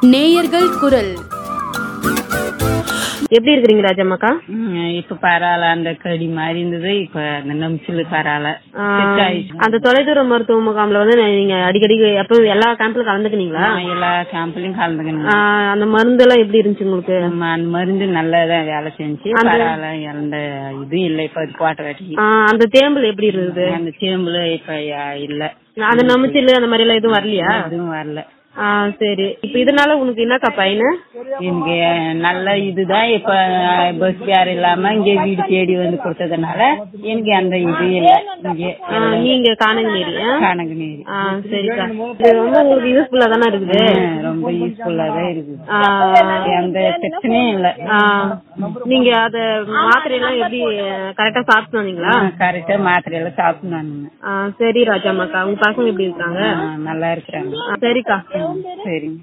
நேயர்கள் குரல் எப்படி இருக்கிறீங்க ராஜம்மாக்கா ம், இப்ப பரவாயில்ல அந்த கடி மாதிரி இருந்தது இப்ப அந்த நம்சில் பரவாயில்ல ஆ, செட் ஆயிடுச்சு. அந்த தொலைதூர மருத்துவ முகாம்ல வந்து நீங்க அடிக்கடி எப்ப எல்லா கேம்ப்ல கலந்துக்கினீங்களா நான் எல்லா கேம்ப்லயும் கலந்துக்கணும் ஆ, அந்த மருந்து எல்லாம் எப்படி இருந்துச்சு உங்களுக்கு நம்ம அந்த மருந்து நல்லதான் வேலை செஞ்சு பரவாயில்ல எந்த இது இல்ல இப்ப அது போட்ட வாட்டி ஆ, அந்த தேம்பல் எப்படி இருந்தது அந்த சேம்புல இப்ப யா- இல்ல அந்த நமிச்சில் அந்த மாதிரி எல்லாம் எதுவும் வரலையா எதுவும் வரல ஆ சரி இப்ப இதனால உனக்கு என்னக்கா பயனு எனக்கு நல்ல இதுதான் இப்ப பஸ் வேற இல்லாம இங்க வீடு தேடி வந்து கொடுத்ததுனால எனக்கு அந்த இது இல்ல இங்க ஆ, நீங்க காணங்கநேரி ஆ? கணக்கு நீர் ஆ சரிக்கா இது வந்து உங்களுக்கு யூஸ்ஃபுல்லா தானே இருக்குது ரொம்ப யூஸ்ஃபுல்லா தான் இருக்குது ஆ, எந்த பிரச்சனையும் இல்ல ஆ, நீங்க அத மாத்திரை எல்லாம் எப்படி கரெக்டா சாப்பிட்டு வந்தீங்களா கரெக்டா மாத்திரை எல்லாம் சாப்பிடணும் ஆ, சரி ராஜாமாக்கா உங்க பசங்க எப்படி இருக்காங்க நல்லா இருக்கிறாங்க ஆ, சரிக்கா சரிங்க